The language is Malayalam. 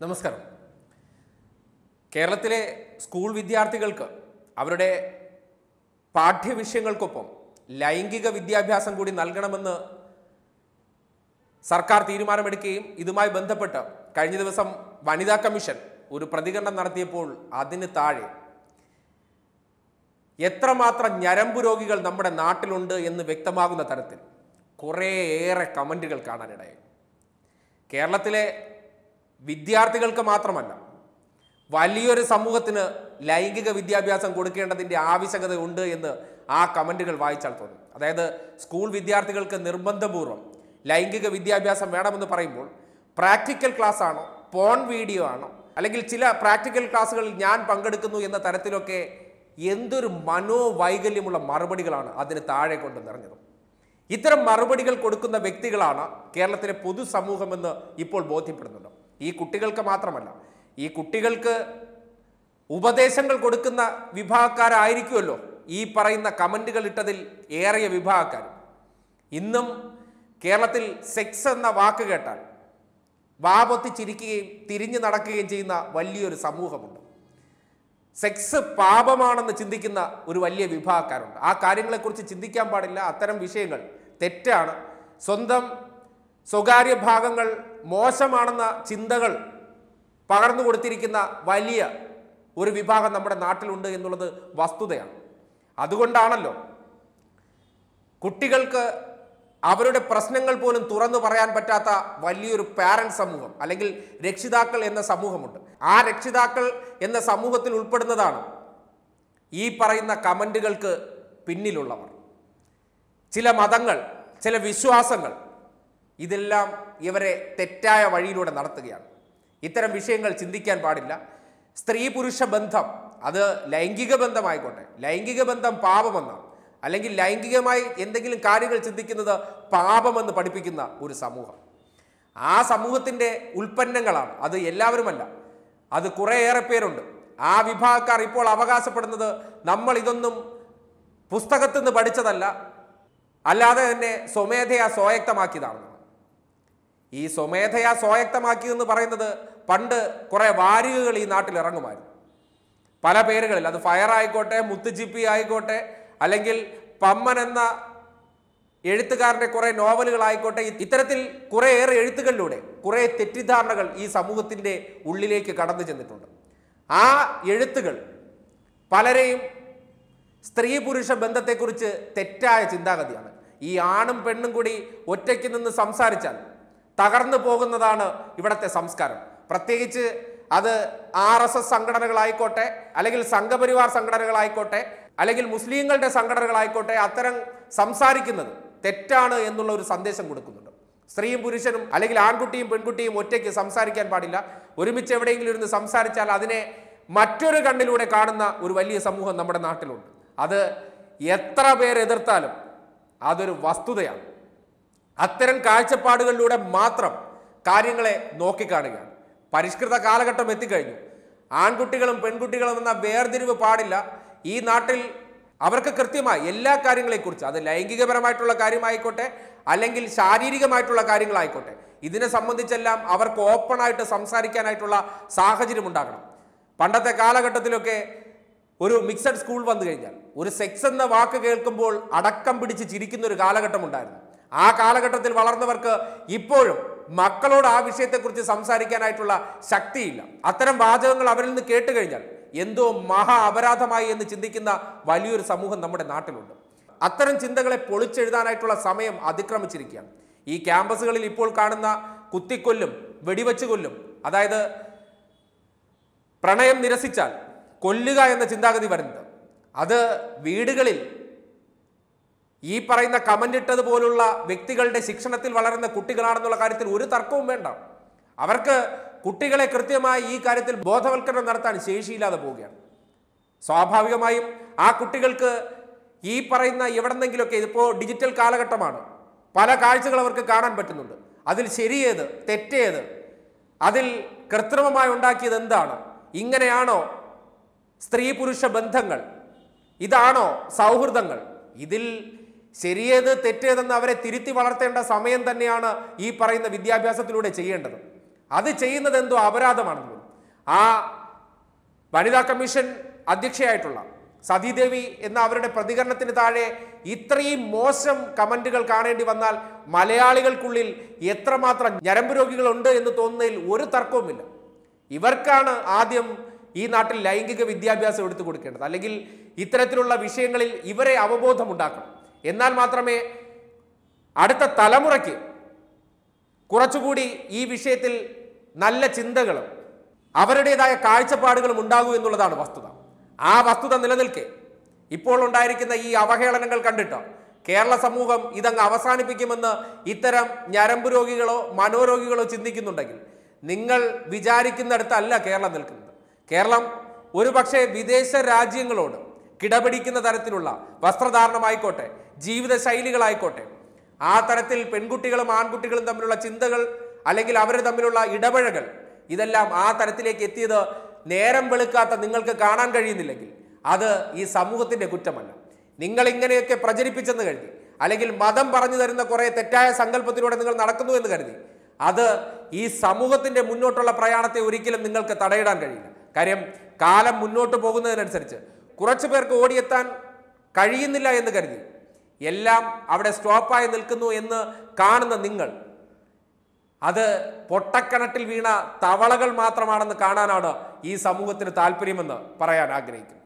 നമസ്കാരം കേരളത്തിലെ സ്കൂൾ വിദ്യാർത്ഥികൾക്ക് അവരുടെ പാഠ്യവിഷയങ്ങൾക്കൊപ്പം ലൈംഗിക വിദ്യാഭ്യാസം കൂടി നൽകണമെന്ന് സർക്കാർ തീരുമാനമെടുക്കുകയും ഇതുമായി ബന്ധപ്പെട്ട് കഴിഞ്ഞ ദിവസം വനിതാ കമ്മീഷൻ ഒരു പ്രതികരണം നടത്തിയപ്പോൾ അതിന് താഴെ എത്രമാത്രം ഞരമ്പ് രോഗികൾ നമ്മുടെ നാട്ടിലുണ്ട് എന്ന് വ്യക്തമാകുന്ന തരത്തിൽ കുറേയേറെ കമൻറ്റുകൾ കാണാനിടയായി കേരളത്തിലെ വിദ്യാർത്ഥികൾക്ക് മാത്രമല്ല വലിയൊരു സമൂഹത്തിന് ലൈംഗിക വിദ്യാഭ്യാസം കൊടുക്കേണ്ടതിൻ്റെ ആവശ്യകത ഉണ്ട് എന്ന് ആ കമൻറ്റുകൾ വായിച്ചാൽ തോന്നും അതായത് സ്കൂൾ വിദ്യാർത്ഥികൾക്ക് നിർബന്ധപൂർവ്വം ലൈംഗിക വിദ്യാഭ്യാസം വേണമെന്ന് പറയുമ്പോൾ പ്രാക്ടിക്കൽ ക്ലാസ് ആണോ പോൺ വീഡിയോ ആണോ അല്ലെങ്കിൽ ചില പ്രാക്ടിക്കൽ ക്ലാസ്സുകളിൽ ഞാൻ പങ്കെടുക്കുന്നു എന്ന തരത്തിലൊക്കെ എന്തൊരു മനോവൈകല്യമുള്ള മറുപടികളാണ് അതിന് താഴെ കൊണ്ട് നിറഞ്ഞത് ഇത്തരം മറുപടികൾ കൊടുക്കുന്ന വ്യക്തികളാണ് കേരളത്തിലെ പൊതുസമൂഹമെന്ന് ഇപ്പോൾ ബോധ്യപ്പെടുന്നുണ്ട് ഈ കുട്ടികൾക്ക് മാത്രമല്ല ഈ കുട്ടികൾക്ക് ഉപദേശങ്ങൾ കൊടുക്കുന്ന വിഭാഗക്കാരായിരിക്കുമല്ലോ ഈ പറയുന്ന കമൻറ്റുകൾ ഇട്ടതിൽ ഏറിയ വിഭാഗക്കാർ ഇന്നും കേരളത്തിൽ സെക്സ് എന്ന വാക്ക് കേട്ടാൽ വാപൊത്തി ചിരിക്കുകയും തിരിഞ്ഞു നടക്കുകയും ചെയ്യുന്ന വലിയൊരു സമൂഹമുണ്ട് സെക്സ് പാപമാണെന്ന് ചിന്തിക്കുന്ന ഒരു വലിയ വിഭാഗക്കാരുണ്ട് ആ കാര്യങ്ങളെക്കുറിച്ച് ചിന്തിക്കാൻ പാടില്ല അത്തരം വിഷയങ്ങൾ തെറ്റാണ് സ്വന്തം സ്വകാര്യ ഭാഗങ്ങൾ മോശമാണെന്ന ചിന്തകൾ പകർന്നു കൊടുത്തിരിക്കുന്ന വലിയ ഒരു വിഭാഗം നമ്മുടെ നാട്ടിലുണ്ട് എന്നുള്ളത് വസ്തുതയാണ് അതുകൊണ്ടാണല്ലോ കുട്ടികൾക്ക് അവരുടെ പ്രശ്നങ്ങൾ പോലും തുറന്നു പറയാൻ പറ്റാത്ത വലിയൊരു പാരന്റ് സമൂഹം അല്ലെങ്കിൽ രക്ഷിതാക്കൾ എന്ന സമൂഹമുണ്ട് ആ രക്ഷിതാക്കൾ എന്ന സമൂഹത്തിൽ ഉൾപ്പെടുന്നതാണ് ഈ പറയുന്ന കമൻറ്റുകൾക്ക് പിന്നിലുള്ളവർ ചില മതങ്ങൾ ചില വിശ്വാസങ്ങൾ ഇതെല്ലാം ഇവരെ തെറ്റായ വഴിയിലൂടെ നടത്തുകയാണ് ഇത്തരം വിഷയങ്ങൾ ചിന്തിക്കാൻ പാടില്ല സ്ത്രീ പുരുഷ ബന്ധം അത് ലൈംഗിക ബന്ധമായിക്കോട്ടെ ലൈംഗിക ബന്ധം പാപമെന്നാണ് അല്ലെങ്കിൽ ലൈംഗികമായി എന്തെങ്കിലും കാര്യങ്ങൾ ചിന്തിക്കുന്നത് പാപമെന്ന് പഠിപ്പിക്കുന്ന ഒരു സമൂഹം ആ സമൂഹത്തിൻ്റെ ഉൽപ്പന്നങ്ങളാണ് അത് എല്ലാവരുമല്ല അത് കുറേയേറെ പേരുണ്ട് ആ വിഭാഗക്കാർ ഇപ്പോൾ അവകാശപ്പെടുന്നത് നമ്മൾ ഇതൊന്നും പുസ്തകത്തിൽ നിന്ന് പഠിച്ചതല്ല അല്ലാതെ തന്നെ സ്വമേധയാ സ്വായക്തമാക്കിയതാണെന്ന് ഈ സ്വമേധയാ സ്വായക്തമാക്കിയതെന്ന് പറയുന്നത് പണ്ട് കുറേ വാരികകൾ ഈ നാട്ടിൽ ഇറങ്ങുമായിരുന്നു പല പേരുകളിൽ അത് ഫയർ ആയിക്കോട്ടെ മുത്തുച്ചിപ്പി ആയിക്കോട്ടെ അല്ലെങ്കിൽ പമ്മൻ എന്ന എഴുത്തുകാരൻ്റെ കുറേ നോവലുകളായിക്കോട്ടെ ഇത്തരത്തിൽ കുറേയേറെ എഴുത്തുകളിലൂടെ കുറേ തെറ്റിദ്ധാരണകൾ ഈ സമൂഹത്തിൻ്റെ ഉള്ളിലേക്ക് കടന്നു ചെന്നിട്ടുണ്ട് ആ എഴുത്തുകൾ പലരെയും സ്ത്രീ പുരുഷ ബന്ധത്തെക്കുറിച്ച് തെറ്റായ ചിന്താഗതിയാണ് ഈ ആണും പെണ്ണും കൂടി ഒറ്റയ്ക്ക് നിന്ന് സംസാരിച്ചാൽ തകർന്നു പോകുന്നതാണ് ഇവിടുത്തെ സംസ്കാരം പ്രത്യേകിച്ച് അത് ആർ എസ് എസ് സംഘടനകളായിക്കോട്ടെ അല്ലെങ്കിൽ സംഘപരിവാർ സംഘടനകളായിക്കോട്ടെ അല്ലെങ്കിൽ മുസ്ലിങ്ങളുടെ സംഘടനകളായിക്കോട്ടെ അത്തരം സംസാരിക്കുന്നത് തെറ്റാണ് എന്നുള്ള ഒരു സന്ദേശം കൊടുക്കുന്നുണ്ട് സ്ത്രീയും പുരുഷനും അല്ലെങ്കിൽ ആൺകുട്ടിയും പെൺകുട്ടിയും ഒറ്റയ്ക്ക് സംസാരിക്കാൻ പാടില്ല ഒരുമിച്ച് എവിടെയെങ്കിലും ഇരുന്ന് സംസാരിച്ചാൽ അതിനെ മറ്റൊരു കണ്ണിലൂടെ കാണുന്ന ഒരു വലിയ സമൂഹം നമ്മുടെ നാട്ടിലുണ്ട് അത് എത്ര പേർ എതിർത്താലും അതൊരു വസ്തുതയാണ് അത്തരം കാഴ്ചപ്പാടുകളിലൂടെ മാത്രം കാര്യങ്ങളെ നോക്കിക്കാണുകയാണ് പരിഷ്കൃത കാലഘട്ടം എത്തിക്കഴിഞ്ഞു ആൺകുട്ടികളും പെൺകുട്ടികളും എന്ന വേർതിരിവ് പാടില്ല ഈ നാട്ടിൽ അവർക്ക് കൃത്യമായി എല്ലാ കാര്യങ്ങളെക്കുറിച്ച് അത് ലൈംഗികപരമായിട്ടുള്ള കാര്യമായിക്കോട്ടെ അല്ലെങ്കിൽ ശാരീരികമായിട്ടുള്ള കാര്യങ്ങളായിക്കോട്ടെ ഇതിനെ സംബന്ധിച്ചെല്ലാം അവർക്ക് ഓപ്പണായിട്ട് സംസാരിക്കാനായിട്ടുള്ള സാഹചര്യം ഉണ്ടാകണം പണ്ടത്തെ കാലഘട്ടത്തിലൊക്കെ ഒരു മിക്സഡ് സ്കൂൾ വന്നു കഴിഞ്ഞാൽ ഒരു സെക്സ് എന്ന വാക്ക് കേൾക്കുമ്പോൾ അടക്കം പിടിച്ച് ചിരിക്കുന്ന ഒരു കാലഘട്ടം ഉണ്ടായിരുന്നു ആ കാലഘട്ടത്തിൽ വളർന്നവർക്ക് ഇപ്പോഴും മക്കളോട് ആ വിഷയത്തെക്കുറിച്ച് സംസാരിക്കാനായിട്ടുള്ള ശക്തിയില്ല അത്തരം വാചകങ്ങൾ അവരിൽ നിന്ന് കേട്ട് കഴിഞ്ഞാൽ എന്തോ മഹാ അപരാധമായി എന്ന് ചിന്തിക്കുന്ന വലിയൊരു സമൂഹം നമ്മുടെ നാട്ടിലുണ്ട് അത്തരം ചിന്തകളെ പൊളിച്ചെഴുതാനായിട്ടുള്ള സമയം അതിക്രമിച്ചിരിക്കുകയാണ് ഈ ക്യാമ്പസുകളിൽ ഇപ്പോൾ കാണുന്ന കുത്തിക്കൊല്ലും വെടിവെച്ച് കൊല്ലും അതായത് പ്രണയം നിരസിച്ചാൽ കൊല്ലുക എന്ന ചിന്താഗതി വരുന്നത് അത് വീടുകളിൽ ഈ പറയുന്ന കമന്റ് ഇട്ടതുപോലുള്ള വ്യക്തികളുടെ ശിക്ഷണത്തിൽ വളരുന്ന കുട്ടികളാണെന്നുള്ള കാര്യത്തിൽ ഒരു തർക്കവും വേണ്ട അവർക്ക് കുട്ടികളെ കൃത്യമായി ഈ കാര്യത്തിൽ ബോധവൽക്കരണം നടത്താൻ ശേഷിയില്ലാതെ പോവുകയാണ് സ്വാഭാവികമായും ആ കുട്ടികൾക്ക് ഈ പറയുന്ന എവിടെന്നെങ്കിലുമൊക്കെ ഇതിപ്പോൾ ഡിജിറ്റൽ കാലഘട്ടമാണ് പല കാഴ്ചകൾ അവർക്ക് കാണാൻ പറ്റുന്നുണ്ട് അതിൽ ശരിയേത് തെറ്റേത് അതിൽ കൃത്രിമമായി ഉണ്ടാക്കിയത് എന്താണ് ഇങ്ങനെയാണോ സ്ത്രീ പുരുഷ ബന്ധങ്ങൾ ഇതാണോ സൗഹൃദങ്ങൾ ഇതിൽ ശരിയേത് തെറ്റേതെന്ന് അവരെ തിരുത്തി വളർത്തേണ്ട സമയം തന്നെയാണ് ഈ പറയുന്ന വിദ്യാഭ്യാസത്തിലൂടെ ചെയ്യേണ്ടത് അത് ചെയ്യുന്നത് എന്തോ അപരാധമാണെന്ന് പോലും ആ വനിതാ കമ്മീഷൻ അധ്യക്ഷയായിട്ടുള്ള സതീദേവി എന്ന അവരുടെ പ്രതികരണത്തിന് താഴെ ഇത്രയും മോശം കമന്റുകൾ കാണേണ്ടി വന്നാൽ മലയാളികൾക്കുള്ളിൽ എത്രമാത്രം ഞരമ്പ് രോഗികളുണ്ട് എന്ന് തോന്നുന്നതിൽ ഒരു തർക്കവുമില്ല ഇവർക്കാണ് ആദ്യം ഈ നാട്ടിൽ ലൈംഗിക വിദ്യാഭ്യാസം എടുത്തു കൊടുക്കേണ്ടത് അല്ലെങ്കിൽ ഇത്തരത്തിലുള്ള വിഷയങ്ങളിൽ ഇവരെ അവബോധമുണ്ടാക്കണം എന്നാൽ മാത്രമേ അടുത്ത തലമുറയ്ക്ക് കുറച്ചുകൂടി ഈ വിഷയത്തിൽ നല്ല ചിന്തകളും അവരുടേതായ കാഴ്ചപ്പാടുകളും ഉണ്ടാകൂ എന്നുള്ളതാണ് വസ്തുത ആ വസ്തുത നിലനിൽക്കെ ഇപ്പോൾ ഉണ്ടായിരിക്കുന്ന ഈ അവഹേളനങ്ങൾ കണ്ടിട്ട് കേരള സമൂഹം ഇതങ്ങ് അവസാനിപ്പിക്കുമെന്ന് ഇത്തരം ഞരമ്പ് രോഗികളോ മനോരോഗികളോ ചിന്തിക്കുന്നുണ്ടെങ്കിൽ നിങ്ങൾ വിചാരിക്കുന്നിടത്തല്ല കേരളം നിൽക്കുന്നത് കേരളം ഒരുപക്ഷെ വിദേശ രാജ്യങ്ങളോട് കിടപിടിക്കുന്ന തരത്തിലുള്ള വസ്ത്രധാരണമായിക്കോട്ടെ ജീവിത ശൈലികളായിക്കോട്ടെ ആ തരത്തിൽ പെൺകുട്ടികളും ആൺകുട്ടികളും തമ്മിലുള്ള ചിന്തകൾ അല്ലെങ്കിൽ അവർ തമ്മിലുള്ള ഇടപഴകൽ ഇതെല്ലാം ആ തരത്തിലേക്ക് എത്തിയത് നേരം വെളുക്കാത്ത നിങ്ങൾക്ക് കാണാൻ കഴിയുന്നില്ലെങ്കിൽ അത് ഈ സമൂഹത്തിന്റെ കുറ്റമല്ല നിങ്ങൾ ഇങ്ങനെയൊക്കെ പ്രചരിപ്പിച്ചെന്ന് കരുതി അല്ലെങ്കിൽ മതം പറഞ്ഞു തരുന്ന കുറെ തെറ്റായ സങ്കല്പത്തിലൂടെ നിങ്ങൾ നടക്കുന്നു എന്ന് കരുതി അത് ഈ സമൂഹത്തിന്റെ മുന്നോട്ടുള്ള പ്രയാണത്തെ ഒരിക്കലും നിങ്ങൾക്ക് തടയിടാൻ കഴിയില്ല കാര്യം കാലം മുന്നോട്ട് പോകുന്നതിനനുസരിച്ച് കുറച്ചു പേർക്ക് ഓടിയെത്താൻ കഴിയുന്നില്ല എന്ന് കരുതി എല്ലാം അവിടെ സ്റ്റോപ്പായി നിൽക്കുന്നു എന്ന് കാണുന്ന നിങ്ങൾ അത് പൊട്ടക്കിണറ്റിൽ വീണ തവളകൾ മാത്രമാണെന്ന് കാണാനാണ് ഈ സമൂഹത്തിന് താല്പര്യമെന്ന് പറയാൻ ആഗ്രഹിക്കുന്നത്